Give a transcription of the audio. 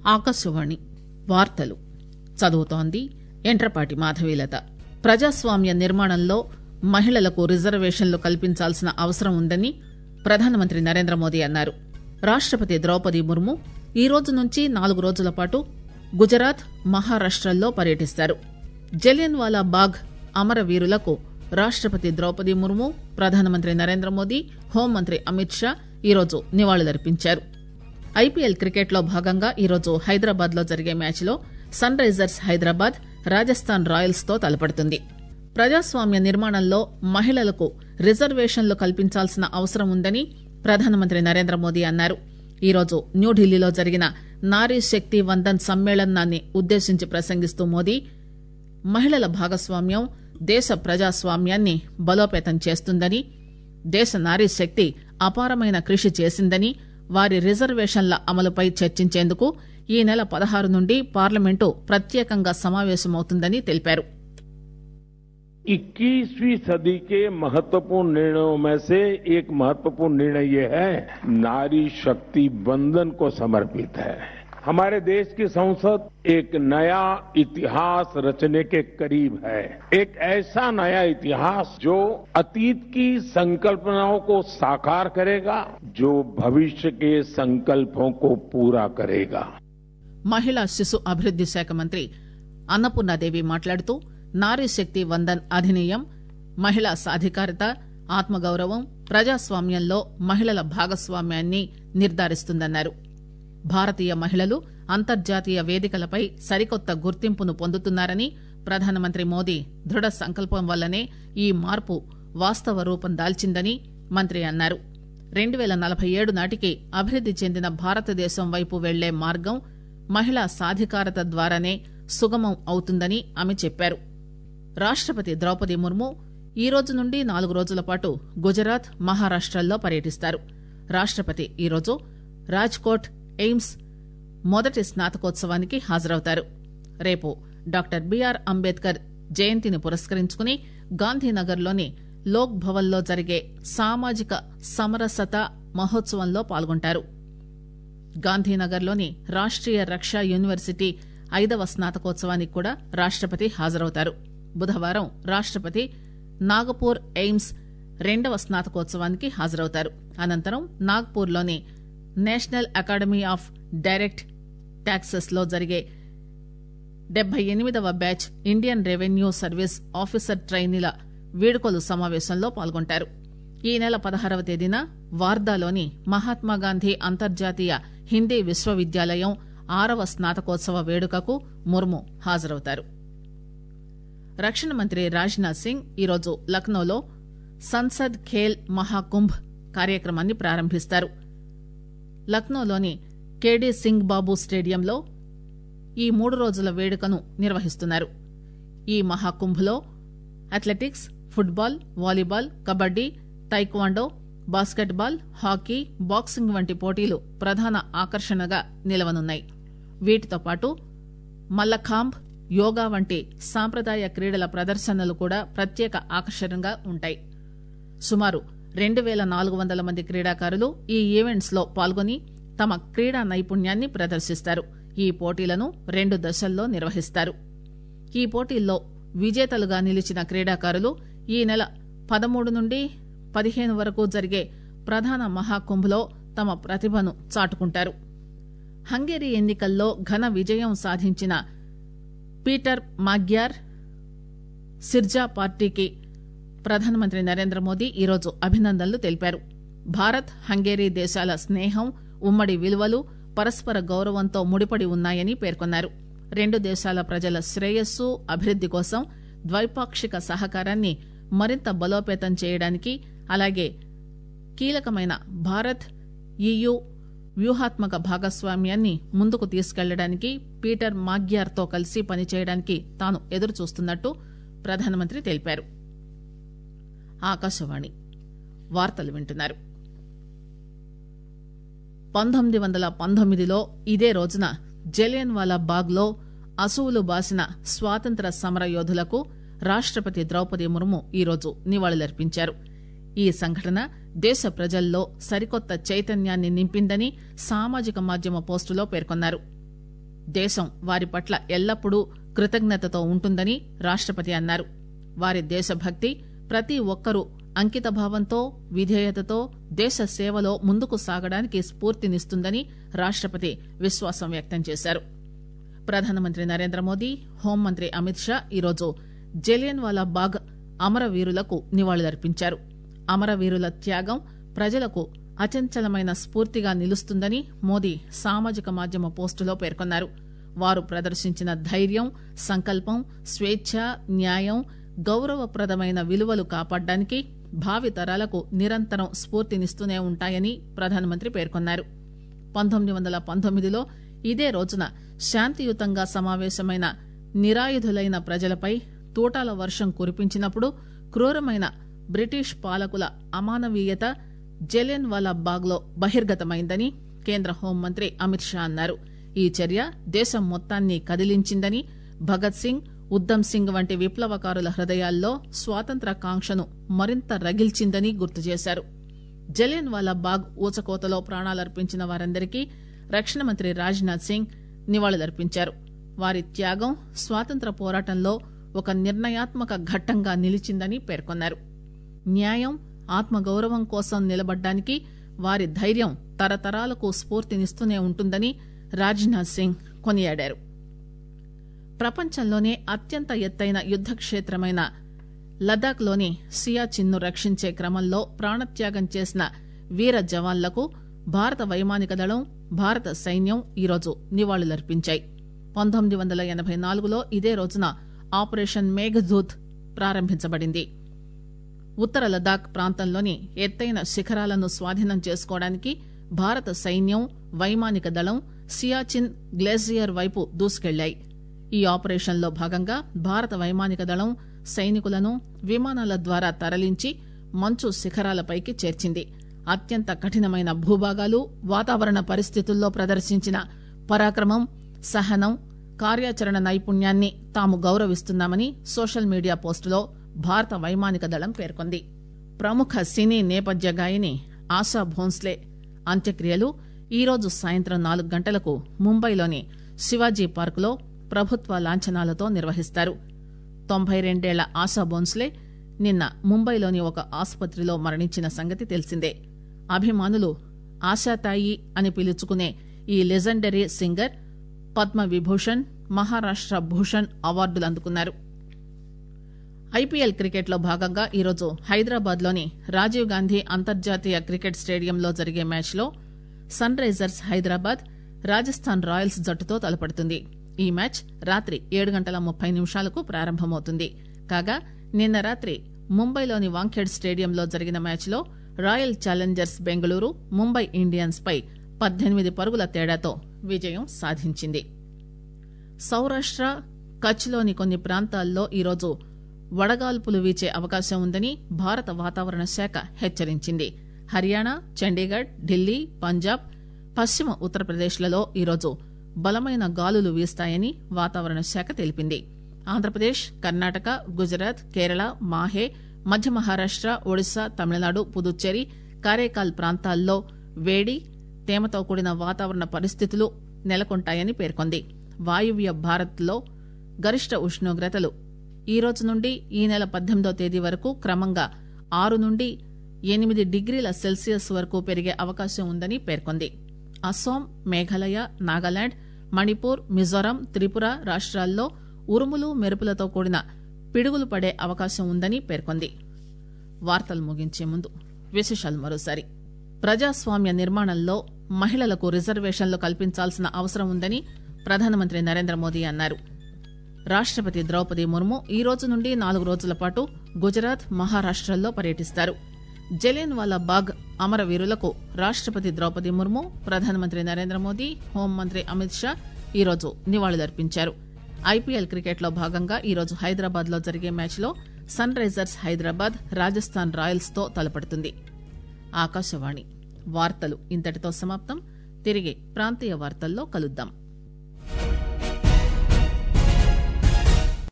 ఆకాశవాణి వార్తలు చదువుతోంది ఎంట్రపాటి మాధవీలత ప్రజాస్వామ్య నిర్మాణంలో మహిళలకు రిజర్వేషన్లు కల్పించాల్సిన అవసరం ఉందని ప్రధానమంత్రి నరేంద్రమోదీ అన్నారు రాష్టపతి ద్రౌపది ముర్ము ఈ రోజు నుంచి నాలుగు రోజుల పాటు గుజరాత్ మహారాష్టల్లో పర్యటిస్తారు జలియన్ వాలా బాగ్ అమరవీరులకు రాష్టపతి ద్రౌపది ముర్ము ప్రధానమంత్రి నరేంద్రమోదీ హోంమంత్రి అమిత్ షా ఈరోజు నివాళులర్పించారు ఐపీఎల్ క్రికెట్ లో భాగంగా ఈరోజు హైదరాబాద్ లో జరిగే మ్యాచ్ లో Sunrisers Hyderabad Rajasthan Royals తో తలపడుతుంది ప్రజాస్వామ్య నిర్మాణంలో మహిళలకు రిజర్వేషన్లు కల్పించాల్సిన అవసరం ఉందని ప్రధానమంత్రి నరేంద్రమోదీ అన్నారు ఈరోజు న్యూఢిల్లీలో జరిగిన నారీ శక్తి వందన్ సమ్మేళనాన్ని ఉద్దేశించి ప్రసంగిస్తూ మోదీ మహిళల భాగస్వామ్యం దేశ ప్రజాస్వామ్యాన్ని బలోపేతం చేస్తుందని దేశ నారీ శక్తి అపారమైన కృషి చేసిందని వారి రిజర్వేషన్ల అమలుపై చర్చించేందుకు ఈ నెల పదహారు నుండి పార్లమెంటు ప్రత్యేకంగా సమావేశమవుతుందని తెలిపారు इक्कीसवीं सदी के महत्वपूर्ण निर्णयों में से एक महत्वपूर्ण निर्णय ये है नारी शक्ति बंधन को समर्पित है हमारे देश की संसद एक नया इतिहास रचने के करीब है एक ऐसा नया इतिहास जो अतीत की संकल्पनाओं को साकार करेगा जो भविष्य के संकल्पों को पूरा करेगा మహిళా శిశు అభివృద్ది శాఖ మంత్రి అన్నపూర్ణాదేవి మాట్లాడుతూ నారీ శక్తి వందన్ అధినియం మహిళా సాధికారత ఆత్మగౌరవం ప్రజాస్వామ్యంలో మహిళల భాగస్వామ్యాన్ని నిర్ధారిస్తుందన్నారు భారతీయ మహిళలు అంతర్జాతీయ వేదికలపై సరికొత్త గుర్తింపును పొందుతున్నారని ప్రధానమంత్రి మోదీ దృఢ సంకల్పం వల్లనే ఈ మార్పు వాస్తవ రూపం దాల్చిందని మంత్రి అన్నారు రెండు పేల నలభై ఏడు నాటికి అభివృద్ది చెందిన భారతదేశం వైపు వెళ్లే మార్గం మహిళా సాధికారత ద్వారానే సుగమం అవుతుందని ఆమె చెప్పారు రాష్టపతి ద్రౌపది ముర్ము ఈ రోజు నుండి నాలుగు రోజుల పాటు గుజరాత్ మహారాష్టల్లో పర్యటిస్తారు రాష్టపతి ఈరోజు రాజ్కోట్ ఎయిమ్స్ మొదటి స్నాతకోత్సవానికి హాజరవుతారు రేపు డాక్టర్ బీఆర్ అంబేద్కర్ జయంతిని పురస్కరించుకుని గాంధీనగర్లోని లోక్ భవన్లో జరిగే సామాజిక సమరసత మహోత్సవంలో పాల్గొంటారు గాంధీనగర్లోని రాష్టీయ రక్షా యూనివర్సిటీ ఐదవ స్నాతకోత్సవానికి కూడా రాష్టపతి హాజరవుతారు బుధవారం రాష్టపతి నాగపూర్ ఎయిమ్స్ రెండవ స్నాతకోత్సవానికి హాజరవుతారు అనంతరం నాగ్పూర్లోని National Academy of Direct Taxes లో జరిగే డెబ్బై ఎనిమిదవ batch Indian Revenue Service officer ట్రైనీల వీడుకోలు సమావేశంలో పాల్గొంటారు ఈ నెల పదహారవ తేదీన వార్దాలోని మహాత్మాగాంధీ అంతర్జాతీయ హిందీ విశ్వవిద్యాలయం ఆరవ స్నాతకోత్సవ వేడుకకు ముర్ము హాజరవుతారు రక్షణ మంత్రి రాజ్నాథ్ సింగ్ ఈరోజు లక్నోలో సంసద్ ఖేల్ మహాకుంభ్ కార్యక్రమాన్ని ప్రారంభిస్తారు లక్నోలోని కేడీ సింగ్ బాబు స్టేడియంలో ఈ మూడు రోజుల వేడుకను నిర్వహిస్తున్నారు ఈ మహాకుంభ్లో athletics football volleyball kabaddi taekwondo basketball hockey boxing వంటి పోటీలు ప్రధాన ఆకర్షణగా నిలవనున్నాయి వీటితో పాటు మల్లఖాంబ్ యోగా వంటి సాంప్రదాయ క్రీడల ప్రదర్శనలు కూడా ప్రత్యేక ఆకర్షణగా ఉంటాయి సుమారు రెండు పేల నాలుగు వందల మంది క్రీడాకారులు ఈ ఈవెంట్స్ లో పాల్గొని తమ క్రీడా నైపుణ్యాన్ని ప్రదర్శిస్తారు ఈ పోటీలను రెండు దశల్లో నిర్వహిస్తారు ఈ పోటీల్లో విజేతలుగా నిలిచిన క్రీడాకారులు ఈ నెల పదమూడు నుండి పదిహేను వరకు జరిగే ప్రధాన మహాకుంభ్లో తమ ప్రతిభను చాటుకుంటారు హంగేరీ ఎన్నికల్లో ఘన విజయం సాధించిన పీటర్ మాగ్యార్ సిర్జా పార్టీకి ప్రధానమంత్రి నరేంద్ర మోదీ ఈరోజు అభినందనలు తెలిపారు భారత్ హంగేరీ దేశాల స్నేహం ఉమ్మడి విలువలు పరస్పర గౌరవంతో ముడిపడి ఉన్నాయని పేర్కొన్నారు రెండు దేశాల ప్రజల శ్రేయస్సు అభివృద్ది కోసం ద్వైపాక్షిక సహకారాన్ని మరింత బలోపేతం చేయడానికి అలాగే కీలకమైన భారత్ ఈయూ వ్యూహాత్మక భాగస్వామ్యాన్ని ముందుకు తీసుకెళ్లడానికి పీటర్ మాగ్యార్తో కలిసి పనిచేయడానికి తాను ఎదురుచూస్తున్నట్టు ప్రధానమంత్రి తెలిపారు ఆకాశవాణి వార్తలు వింటున్నారు పంతొమ్మిది వందల పంతొమ్మిదిలో ఇదే రోజున జలియన్ వాలా బాగ్ లో అసువులు బాసిన స్వాతంత్ర సమర యోధులకు రాష్టపతి ద్రౌపది ముర్ము ఈరోజు నివాళులర్పించారు ఈ సంఘటన దేశ ప్రజల్లో సరికొత్త చైతన్యాన్ని నింపిందని సామాజిక మాధ్యమ పోస్టులో పేర్కొన్నారు దేశం వారి పట్ల ఎల్లప్పుడూ కృతజ్ఞతతో ఉంటుందని రాష్టపతి అన్నారు వారి దేశభక్తి ప్రతి ఒక్కరూ అంకితభావంతో విధేయతతో దేశ సేవలో ముందుకు సాగడానికి స్ఫూర్తినిస్తుందని రాష్టపతి విశ్వాసం వ్యక్తం చేశారు ప్రధానమంత్రి నరేంద్ర మోదీ హోంమంత్రి అమిత్ షా ఈరోజు జలియన్ వాలా బాగ్ అమరవీరులకు నివాళులర్పించారు అమరవీరుల త్యాగం ప్రజలకు అచంచలమైన స్ఫూర్తిగా నిలుస్తుందని మోదీ సామాజిక మాధ్యమ పోస్టులో పేర్కొన్నారు వారు ప్రదర్శించిన ధైర్యం సంకల్పం స్వేచ్ఛ న్యాయం గౌరవప్రదమైన విలువలు కాపాడడానికి భావి తరాలకు నిరంతరం స్ఫూర్తినిస్తూనే ఉంటాయని ప్రధానమంత్రి పేర్కొన్నారు పంతొమ్మిది వందల పంతొమ్మిదిలో ఇదే రోజున శాంతియుతంగా సమావేశమైన నిరాయుధులైన ప్రజలపై తూటాల వర్షం కురిపించినప్పుడు క్రూరమైన బ్రిటిష్ పాలకుల అమానవీయత జలియన్ వాలా బాగ్ లో బహిర్గతమైందని కేంద్ర హోంమంత్రి అమిత్ షా అన్నారు ఈ చర్య దేశం మొత్తాన్ని కదిలించిందని భగత్ సింగ్ ఉద్దమ్ సింగ్ వంటి విప్లవకారుల హృదయాల్లో స్వాతంత్ర కాంక్షను మరింత రగిల్చిందని గుర్తు చేశారు జలియన్ వాలా బాగ్ ఊచకోతలో ప్రాణాలర్పించిన వారందరికీ రక్షణ మంత్రి రాజ్నాథ్ సింగ్ నివాళులర్పించారు వారి త్యాగం స్వాతంత్ర పోరాటంలో ఒక నిర్ణయాత్మక ఘట్టంగా నిలిచిందని పేర్కొన్నారు న్యాయం ఆత్మగౌరవం కోసం నిలబడ్డానికి వారి ధైర్యం తరతరాలకు స్ఫూర్తినిస్తూనే ఉంటుందని రాజ్నాథ్ సింగ్ కొనియాడారు ప్రపంచంలోనే అత్యంత ఎత్తైన యుద్ద క్షేత్రమైన లదాఖ్ లోని సియాచిన్ను రక్షించే క్రమంలో ప్రాణత్యాగం చేసిన వీర జవాన్లకు భారత వైమానిక దళం భారత సైన్యం ఈరోజు నివాళులర్పించాయి పంతొమ్మిది వందల ఎనబై నాలుగులో ఇదే రోజున ఆపరేషన్ మేఘదూత్ ప్రారంభించబడింది ఉత్తర లదాఖ్ ప్రాంతంలోని ఎత్తైన శిఖరాలను స్వాధీనం చేసుకోవడానికి భారత సైన్యం వైమానిక దళం సియాచిన్ గ్లేసియర్ వైపు దూసుకెళ్లాయి ఈ ఆపరేషన్లో భాగంగా భారత వైమానిక దళం సైనికులను విమానాల ద్వారా తరలించి మంచు శిఖరాలపైకి చేర్చింది అత్యంత కఠినమైన భూభాగాలు వాతావరణ పరిస్థితుల్లో ప్రదర్శించిన పరాక్రమం సహనం కార్యాచరణ నైపుణ్యాన్ని తాము గౌరవిస్తున్నామని సోషల్ మీడియా పోస్టులో భారత వైమానిక దళం పేర్కొంది ప్రముఖ సినీ నేపథ్య గాయని ఆశా భోన్స్లే అంత్యక్రియలు ఈరోజు సాయంత్రం నాలుగు గంటలకు ముంబైలోని శివాజీ పార్కులో ప్రభుత్వ లాంఛనాలతో నిర్వహిస్తారు తొంభై రెండేళ్ల ఆశా భోన్స్లే నిన్న ముంబైలోని ఒక ఆసుపత్రిలో మరణించిన సంగతి తెలిసిందే అభిమానులు ఆశాతాయి అని పిలుచుకునే ఈ లెజెండరీ సింగర్ పద్మ విభూషణ్ మహారాష్ట భూషణ్ అవార్డులు అందుకున్నారు ఐపీఎల్ క్రికెట్ లో భాగంగా ఈరోజు హైదరాబాద్ లోని రాజీవ్ గాంధీ అంతర్జాతీయ క్రికెట్ స్టేడియంలో జరిగే మ్యాచ్ లో Sunrisers Hyderabad Rajasthan Royals జట్టుతో తలపడుతుంది ఈ మ్యాచ్ రాత్రి ఏడు గంటల ముప్పై నిమిషాలకు ప్రారంభమవుతుంది కాగా నిన్న రాత్రి ముంబైలోని వాంఖేడ్ స్టేడియంలో జరిగిన మ్యాచ్ లో Royal Challengers Bengaluru Mumbai Indians పై పద్దెనిమిది పరుగుల తేడాతో విజయం సాధించింది సౌరాష్ట కచ్ లోని కొన్ని ప్రాంతాల్లో ఈరోజు వడగాల్పులు వీచే అవకాశం ఉందని భారత వాతావరణ శాఖ హెచ్చరించింది హర్యానా చండీగఢ్ ఢిల్లీ పంజాబ్ పశ్చిమ ఉత్తరప్రదేశ్లలో ఈరోజు బలమైన గాలులు వీస్తాయని వాతావరణ శాఖ తెలిపింది ఆంధ్రప్రదేశ్ కర్ణాటక గుజరాత్ కేరళ మాహే మధ్య మహారాష్ట ఒడిశా తమిళనాడు పుదుచ్చేరి కారైకాల్ ప్రాంతాల్లో వేడి తేమతో కూడిన వాతావరణ పరిస్థితులు నెలకొంటాయని పేర్కొంది వాయువ్య భారత్ లో గరిష్ట ఉష్ణోగ్రతలు ఈ రోజు నుండి ఈ నెల పద్దెనిమిదో తేదీ వరకు క్రమంగా ఆరు నుండి ఎనిమిది డిగ్రీల సెల్సియస్ వరకు పెరిగే అవకాశం ఉందని పేర్కొంది అస్సాం మేఘాలయ నాగాలాండ్ మణిపూర్ మిజోరాం త్రిపుర రాష్ట్రాల్లో ఉరుములు మెరుపులతో కూడిన పిడుగులు పడే అవకాశం ఉందని పేర్కొంది వార్తలు ముగించే ముందు విశేషాలు మరోసారి ప్రజాస్వామ్య నిర్మాణంలో మహిళలకు రిజర్వేషన్లు కల్పించాల్సిన అవసరం ఉందని ప్రధానమంత్రి నరేంద్ర మోదీ అన్నారు రాష్టపతి ద్రౌపది ముర్ము ఈ రోజు నుండి నాలుగు రోజుల పాటు గుజరాత్ మహారాష్టల్లో పర్యటిస్తారు జలియన్ వాలా బాగ్ అమరవీరులకు రాష్టపతి ద్రౌపది ముర్ము ప్రధానమంత్రి నరేంద్ర మోదీ హోంమంత్రి అమిత్ షా ఈరోజు నివాళులర్పించారు ఐపీఎల్ క్రికెట్ లో భాగంగా ఈరోజు హైదరాబాద్ లో జరిగే మ్యాచ్ లో Sunrisers Hyderabad Rajasthan Royals తో తలపడుతుంది ఆకాశవాణి వార్తలు ఇంతటితో సమాప్తం తిరిగి ప్రాంతీయ వార్తల్లో కలుద్దాం